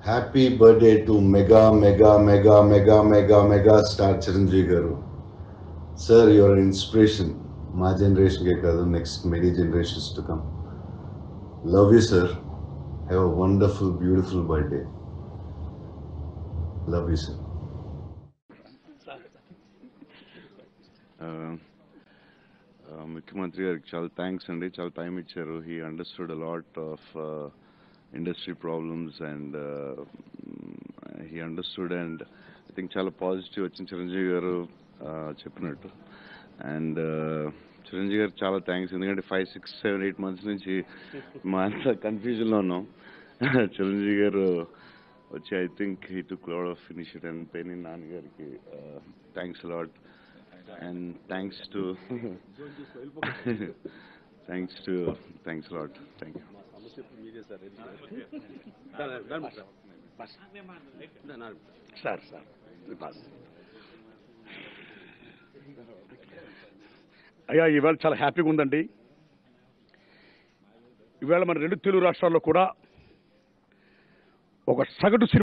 happy birthday to mega mega mega mega mega mega star Chiranjeevi garu sir your inspiration మా జనరేషన్కే కాదు next many generations to come love you sir have a wonderful beautiful birthday love you sir ఆ, ఆ, ముఖ్యమంత్రి గారికి చాలా thanks అండి చాలా టైం ఇచ్చారు he understood lot of industry problems and he understood and I think చాలా పాజిటివ్ వచ్చింది చిరంజీవి గారు ఆ, చెప్పినట్టు అండ్ చిరంజీవి గారు చాలా థ్యాంక్స్ ఎందుకంటే five six seven eight months నుంచి మా అంతా కన్ఫ్యూజన్లో ఉన్నాం చిరంజీవి గారు వచ్చి I think he took lot of initiative and pain నాన్నగారికి thanks lot and thanks to thanks to thanks a lot thank you sir sir boss అయ్యా ఈవేళ చాలా హ్యాపీగా ఉందండి ఈవేళ మన రెండు తెలుగు రాష్ట్రాల్లో కూడా ఒక సగటు సినిమా